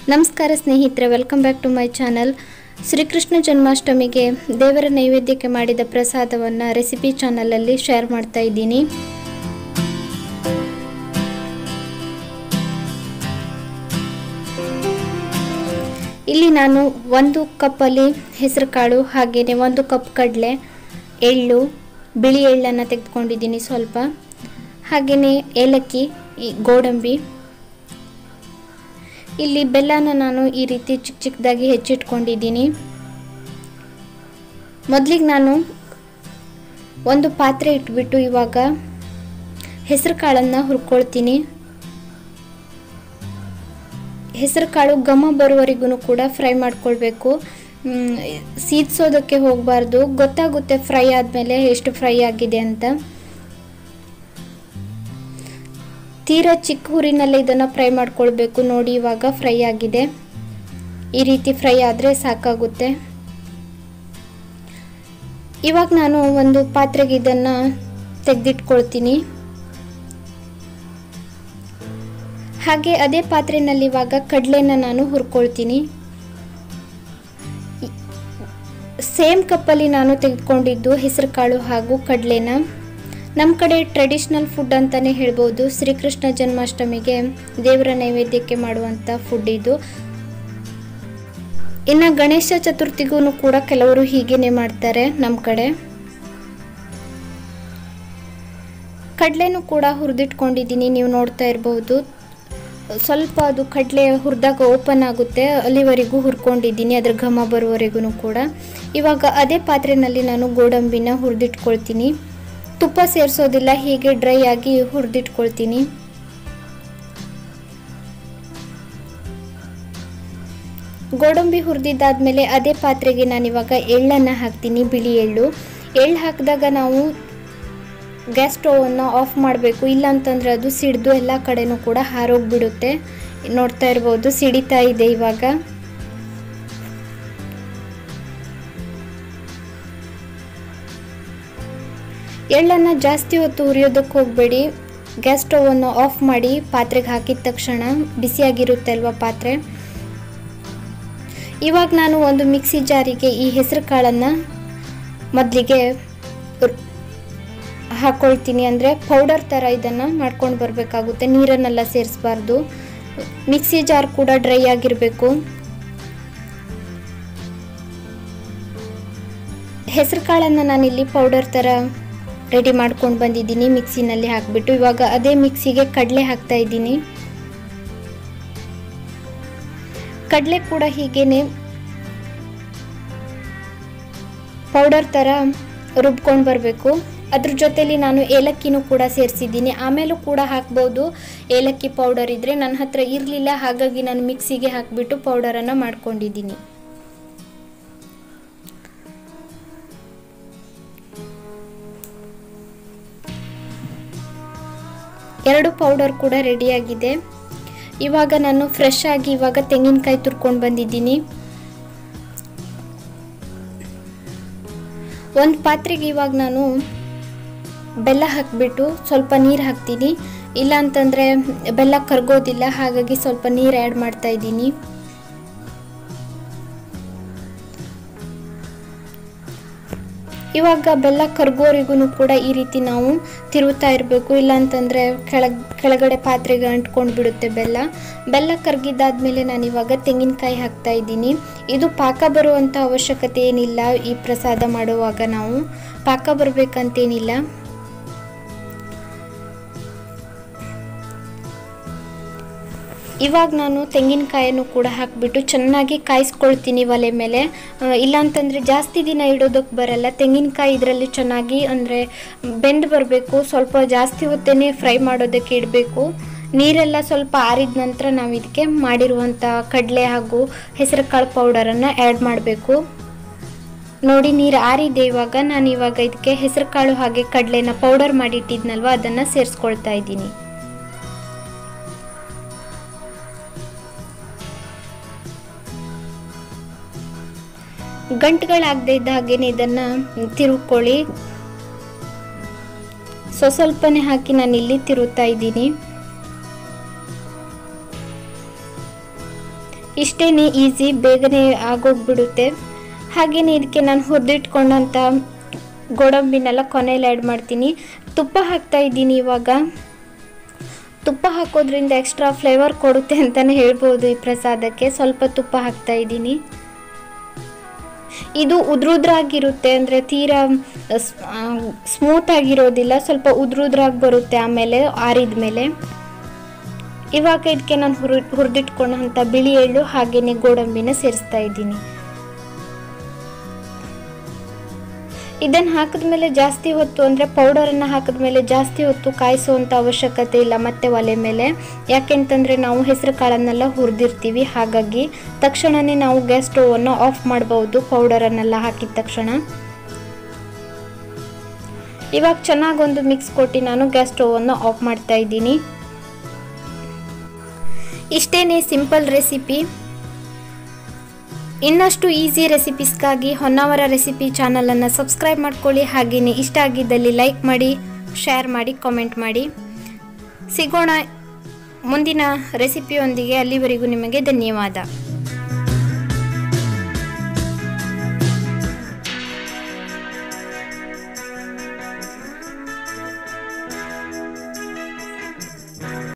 ನಮಸ್ಕಾರ ಸ್ನೇಹಿತರೆ welcome back to my channel Srikrishna ಜನ್ಮಾಷ್ಟಮಿಗೆ ದೇವರ ನೈವೇದ್ಯಕ್ಕೆ ಮಾಡಿದ ಪ್ರಸಾದವನ್ನು ರೆಸಿಪಿ ಚಾನಲಲ್ಲಿ ಶೇರ್ ಮಾಡ್ತಾ ಇದ್ದೀನಿ ಇಲ್ಲಿ ನಾನು ಒಂದು ಕಪ್ಪಲ್ಲಿ ಹೆಸರು ಕಾಳು ಹಾಗೆಯೇ ಒಂದು ಕಪ್ ಕಡಲೆ ಎಳ್ಳು ಬಿಳಿ ಎಳ್ಳನ್ನು ತೆಗೆದುಕೊಂಡಿದ್ದೀನಿ ಸ್ವಲ್ಪ ಹಾಗೆಯೇ ಏಲಕ್ಕಿ ಈ ಗೋಡಂಬಿ ಇಲ್ಲಿ ಬೆಲ್ಲನ ನಾನು ಈ ರೀತಿ ಚಿಕ್ಕ ಚಿಕ್ಕದಾಗಿ ಹೆಚ್ಚಿಟ್ಕೊಂಡಿದ್ದೀನಿ ಮೊದಲಿಗೆ ನಾನು ಒಂದು ಪಾತ್ರೆ ಇಟ್ಬಿಟ್ಟು ಇವಾಗ ಹೆಸರು ಕಾಳನ್ನು ಹುರ್ಕೊಳ್ತೀನಿ ಹೆಸರು ಕಾಳು ಘಮ ಬರುವವರೆಗೂ ಕೂಡ ಫ್ರೈ ಮಾಡ್ಕೊಳ್ಬೇಕು ಸೀದ್ಸೋದಕ್ಕೆ ಹೋಗಬಾರ್ದು ಗೊತ್ತಾಗುತ್ತೆ ಫ್ರೈ ಆದಮೇಲೆ ಎಷ್ಟು ಫ್ರೈ ಆಗಿದೆ ಅಂತ ತೀರಾ ಚಿಕ್ಕ ಹುರಿನಲ್ಲೇ ಇದನ್ನು ಫ್ರೈ ಮಾಡ್ಕೊಳ್ಬೇಕು ನೋಡಿ ಇವಾಗ ಫ್ರೈ ಆಗಿದೆ ಈ ರೀತಿ ಫ್ರೈ ಆದರೆ ಸಾಕಾಗುತ್ತೆ ಇವಾಗ ನಾನು ಒಂದು ಪಾತ್ರೆಗೆ ಇದನ್ನು ತೆಗೆದಿಟ್ಕೊಳ್ತೀನಿ ಹಾಗೆ ಅದೇ ಪಾತ್ರೆನಲ್ಲಿ ಇವಾಗ ಕಡಲೆನ ನಾನು ಹುರ್ಕೊಳ್ತೀನಿ ಸೇಮ್ ಕಪ್ಪಲ್ಲಿ ನಾನು ತೆಗೆದುಕೊಂಡಿದ್ದು ಹೆಸರು ಕಾಳು ಹಾಗೂ ಕಡಲೆನ ನಮ್ಮ ಕಡೆ ಟ್ರೆಡಿಷ್ನಲ್ ಫುಡ್ ಅಂತಲೇ ಹೇಳ್ಬೋದು ಶ್ರೀಕೃಷ್ಣ ಜನ್ಮಾಷ್ಟಮಿಗೆ ದೇವರ ನೈವೇದ್ಯಕ್ಕೆ ಮಾಡುವಂಥ ಫುಡ್ ಇದು ಇನ್ನು ಗಣೇಶ ಚತುರ್ಥಿಗೂ ಕೂಡ ಕೆಲವರು ಹೀಗೇನೆ ಮಾಡ್ತಾರೆ ನಮ್ಮ ಕಡೆ ಕಡಲೆನೂ ಕೂಡ ಹುರಿದಿಟ್ಕೊಂಡಿದ್ದೀನಿ ನೀವು ನೋಡ್ತಾ ಇರಬಹುದು ಸ್ವಲ್ಪ ಅದು ಕಡಲೆ ಹುರಿದಾಗ ಓಪನ್ ಆಗುತ್ತೆ ಅಲ್ಲಿವರೆಗೂ ಹುರ್ಕೊಂಡಿದ್ದೀನಿ ಅದ್ರ ಘಮ ಬರುವವರೆಗೂ ಕೂಡ ಇವಾಗ ಅದೇ ಪಾತ್ರೆಯಲ್ಲಿ ನಾನು ಗೋಡಂಬಿನ ಹುರಿದಿಟ್ಕೊಳ್ತೀನಿ ತುಪ್ಪ ಸೇರಿಸೋದಿಲ್ಲ ಹೀಗೆ ಡ್ರೈ ಆಗಿ ಹುರಿದಿಟ್ಕೊಳ್ತೀನಿ ಗೋಡಂಬಿ ಹುರಿದಿದ್ದಾದ್ಮೇಲೆ ಅದೇ ಪಾತ್ರೆಗೆ ನಾನಿವಾಗ ಎಳ್ಳನ್ನು ಹಾಕ್ತೀನಿ ಬಿಳಿ ಎಳ್ಳು ಎಳ್ಳು ಹಾಕಿದಾಗ ನಾವು ಗ್ಯಾಸ್ ಸ್ಟೋವನ್ನು ಆಫ್ ಮಾಡಬೇಕು ಇಲ್ಲಾಂತಂದರೆ ಅದು ಸಿಡಿದು ಎಲ್ಲ ಕಡೆನೂ ಕೂಡ ಹಾರೋಗ್ಬಿಡುತ್ತೆ ನೋಡ್ತಾ ಇರ್ಬೋದು ಸಿಡಿತಾ ಇದೆ ಇವಾಗ ಎಳ್ಳನ್ನು ಜಾಸ್ತಿ ಹೊತ್ತು ಹುರಿಯೋದಕ್ಕೆ ಹೋಗಬೇಡಿ ಗ್ಯಾಸ್ ಸ್ಟವನ್ನು ಆಫ್ ಮಾಡಿ ಪಾತ್ರೆಗೆ ಹಾಕಿದ ತಕ್ಷಣ ಬಿಸಿಯಾಗಿರುತ್ತೆ ಅಲ್ವಾ ಪಾತ್ರೆ ಇವಾಗ ನಾನು ಒಂದು ಮಿಕ್ಸಿ ಜಾರಿಗೆ ಈ ಹೆಸರು ಕಾಳನ್ನು ಮೊದಲಿಗೆ ಹಾಕ್ಕೊಳ್ತೀನಿ ಅಂದರೆ ಪೌಡರ್ ಥರ ಇದನ್ನು ಮಾಡ್ಕೊಂಡು ಬರಬೇಕಾಗುತ್ತೆ ನೀರನ್ನೆಲ್ಲ ಸೇರಿಸಬಾರ್ದು ಮಿಕ್ಸಿ ಜಾರ್ ಕೂಡ ಡ್ರೈ ಆಗಿರಬೇಕು ಹೆಸರು ಕಾಳನ್ನು ನಾನಿಲ್ಲಿ ಪೌಡರ್ ಥರ ರೆಡಿ ಮಾಡ್ಕೊಂಡು ಬಂದಿದ್ದೀನಿ ಮಿಕ್ಸಿನಲ್ಲಿ ಹಾಕಿಬಿಟ್ಟು ಇವಾಗ ಅದೇ ಮಿಕ್ಸಿಗೆ ಕಡಲೆ ಹಾಕ್ತಾ ಇದ್ದೀನಿ ಕಡಲೆ ಕೂಡ ಹೀಗೇನೆ ಪೌಡರ್ ಥರ ರುಬ್ಕೊಂಡು ಬರಬೇಕು ಅದ್ರ ಜೊತೆಲಿ ನಾನು ಏಲಕ್ಕಿನೂ ಕೂಡ ಸೇರಿಸಿದ್ದೀನಿ ಆಮೇಲೂ ಕೂಡ ಹಾಕ್ಬೋದು ಏಲಕ್ಕಿ ಪೌಡರ್ ಇದ್ದರೆ ನನ್ನ ಹತ್ರ ಇರಲಿಲ್ಲ ಹಾಗಾಗಿ ನಾನು ಮಿಕ್ಸಿಗೆ ಹಾಕಿಬಿಟ್ಟು ಪೌಡರನ್ನು ಮಾಡ್ಕೊಂಡಿದ್ದೀನಿ ಎರಡು ಪೌಡರ್ ಕೂಡ ರೆಡಿಯಾಗಿದೆ ಇವಾಗ ನಾನು ಫ್ರೆಶ್ ಆಗಿ ಇವಾಗ ತೆಂಗಿನಕಾಯಿ ತುರ್ಕೊಂಡು ಬಂದಿದ್ದೀನಿ ಒಂದು ಪಾತ್ರೆಗೆ ಇವಾಗ ನಾನು ಬೆಲ್ಲ ಹಾಕಿಬಿಟ್ಟು ಸ್ವಲ್ಪ ನೀರು ಹಾಕ್ತೀನಿ ಇಲ್ಲ ಅಂತಂದರೆ ಬೆಲ್ಲ ಕರಗೋದಿಲ್ಲ ಹಾಗಾಗಿ ಸ್ವಲ್ಪ ನೀರು ಆ್ಯಡ್ ಮಾಡ್ತಾ ಇದ್ದೀನಿ ಇವಾಗ ಬೆಲ್ಲ ಕರ್ಗೋರಿಗೂ ಕೂಡ ಈ ರೀತಿ ನಾವು ತಿರುತ್ತಾ ಇರಬೇಕು ಇಲ್ಲಾಂತಂದರೆ ಕೆಳಗ್ ಕೆಳಗಡೆ ಪಾತ್ರೆಗೆ ಅಂಟ್ಕೊಂಡು ಬಿಡುತ್ತೆ ಬೆಲ್ಲ ಬೆಲ್ಲ ಕರಗಿದ್ದಾದ್ಮೇಲೆ ನಾನು ಇವಾಗ ತೆಂಗಿನಕಾಯಿ ಹಾಕ್ತಾ ಇದ್ದೀನಿ ಇದು ಪಾಕ ಬರುವಂಥ ಅವಶ್ಯಕತೆ ಏನಿಲ್ಲ ಈ ಪ್ರಸಾದ ಮಾಡುವಾಗ ನಾವು ಪಾಕ ಬರಬೇಕಂತೇನಿಲ್ಲ ಇವಾಗ ನಾನು ತೆಂಗಿನಕಾಯನ್ನು ಕೂಡ ಹಾಕಿಬಿಟ್ಟು ಚೆನ್ನಾಗಿ ಕಾಯಿಸ್ಕೊಳ್ತೀನಿ ಒಲೆ ಮೇಲೆ ಇಲ್ಲಾಂತಂದರೆ ಜಾಸ್ತಿ ದಿನ ಇಡೋದಕ್ಕೆ ಬರಲ್ಲ ತೆಂಗಿನಕಾಯಿ ಇದರಲ್ಲಿ ಚೆನ್ನಾಗಿ ಅಂದರೆ ಬೆಂದು ಬರಬೇಕು ಸ್ವಲ್ಪ ಜಾಸ್ತಿ ಹೊತ್ತೇ ಫ್ರೈ ಮಾಡೋದಕ್ಕೆ ಇಡಬೇಕು ನೀರೆಲ್ಲ ಸ್ವಲ್ಪ ಆರಿದ ನಂತರ ನಾವು ಇದಕ್ಕೆ ಮಾಡಿರುವಂಥ ಕಡಲೆ ಹಾಗೂ ಹೆಸರು ಕಾಳು ಪೌಡರನ್ನು ಆ್ಯಡ್ ಮಾಡಬೇಕು ನೋಡಿ ನೀರು ಆರಿದೆ ಇವಾಗ ನಾನು ಇವಾಗ ಇದಕ್ಕೆ ಹೆಸರು ಕಾಳು ಹಾಗೆ ಕಡಲೆನ ಪೌಡರ್ ಮಾಡಿಟ್ಟಿದ್ನಲ್ವ ಅದನ್ನು ಸೇರಿಸ್ಕೊಳ್ತಾ ಇದ್ದೀನಿ ಗಂಟುಗಳಾಗದೇ ಇದ್ದ ಹಾಗೇನೆ ಇದನ್ನು ತಿರುಗ್ಕೊಳ್ಳಿ ಸ್ವ ಸ್ವಲ್ಪನೇ ಹಾಕಿ ನಾನು ಇಲ್ಲಿ ತಿರುತ್ತಾ ಇದ್ದೀನಿ ಇಷ್ಟೇ ಈಸಿ ಬೇಗನೆ ಆಗೋಗ್ಬಿಡುತ್ತೆ ಹಾಗೆಯೇ ಇದಕ್ಕೆ ನಾನು ಹುರಿದಿಟ್ಕೊಂಡಂಥ ಗೋಡಂಬಿನೆಲ್ಲ ಕೊನೆಯಲ್ಲಿ ಆ್ಯಡ್ ಮಾಡ್ತೀನಿ ತುಪ್ಪ ಹಾಕ್ತಾ ಇದ್ದೀನಿ ಇವಾಗ ತುಪ್ಪ ಹಾಕೋದ್ರಿಂದ ಎಕ್ಸ್ಟ್ರಾ ಫ್ಲೇವರ್ ಕೊಡುತ್ತೆ ಅಂತಲೇ ಹೇಳ್ಬೋದು ಈ ಪ್ರಸಾದಕ್ಕೆ ಸ್ವಲ್ಪ ತುಪ್ಪ ಹಾಕ್ತಾ ಇದ್ದೀನಿ ಇದು ಉದ್ರುದ್ರಾಗಿರುತ್ತೆ ಅಂದರೆ ತೀರಾ ಸ್ಮೂತ್ ಆಗಿರೋದಿಲ್ಲ ಸ್ವಲ್ಪ ಉದ್ರುದ್ರಾಗಿ ಬರುತ್ತೆ ಆಮೇಲೆ ಆರಿದ ಮೇಲೆ ಇವಾಗ ಇದಕ್ಕೆ ನಾನು ಹುರಿ ಹುರಿದಿಟ್ಕೊಂಡಂಥ ಬಿಳಿ ಎಳ್ಳು ಹಾಗೆಯೇ ಗೋಡಂಬಿನ ಸೇರಿಸ್ತಾ ಇದ್ದೀನಿ ಇದನ್ನು ಹಾಕಿದ್ಮೇಲೆ ಜಾಸ್ತಿ ಹೊತ್ತು ಅಂದರೆ ಪೌಡರನ್ನು ಹಾಕಿದ್ಮೇಲೆ ಜಾಸ್ತಿ ಹೊತ್ತು ಕಾಯಿಸುವಂಥ ಅವಶ್ಯಕತೆ ಇಲ್ಲ ಮತ್ತೆ ಒಲೆ ಮೇಲೆ ಯಾಕೆಂತಂದರೆ ನಾವು ಹೆಸರು ಕಾಳನ್ನೆಲ್ಲ ಹುರಿದಿರ್ತೀವಿ ಹಾಗಾಗಿ ತಕ್ಷಣವೇ ನಾವು ಗ್ಯಾಸ್ ಸ್ಟೋವನ್ನು ಆಫ್ ಮಾಡ್ಬೋದು ಪೌಡರನ್ನೆಲ್ಲ ಹಾಕಿದ ತಕ್ಷಣ ಇವಾಗ ಚೆನ್ನಾಗಿ ಒಂದು ಮಿಕ್ಸ್ ಕೊಟ್ಟು ನಾನು ಗ್ಯಾಸ್ ಸ್ಟೋವನ್ನು ಆಫ್ ಮಾಡ್ತಾ ಇದ್ದೀನಿ ಇಷ್ಟೇನೆ ಸಿಂಪಲ್ ರೆಸಿಪಿ ಇನ್ನಷ್ಟು ಈಸಿ ರೆಸಿಪೀಸ್ಗಾಗಿ ಹೊನ್ನಾವರ ರೆಸಿಪಿ ಚಾನಲನ್ನು ಸಬ್ಸ್ಕ್ರೈಬ್ ಮಾಡ್ಕೊಳ್ಳಿ ಹಾಗೆಯೇ ಇಷ್ಟ ಆಗಿದ್ದಲ್ಲಿ ಲೈಕ್ ಮಾಡಿ ಶೇರ್ ಮಾಡಿ ಕಾಮೆಂಟ್ ಮಾಡಿ ಸಿಗೋಣ ಮುಂದಿನ ರೆಸಿಪಿಯೊಂದಿಗೆ ಅಲ್ಲಿವರೆಗೂ ನಿಮಗೆ ಧನ್ಯವಾದ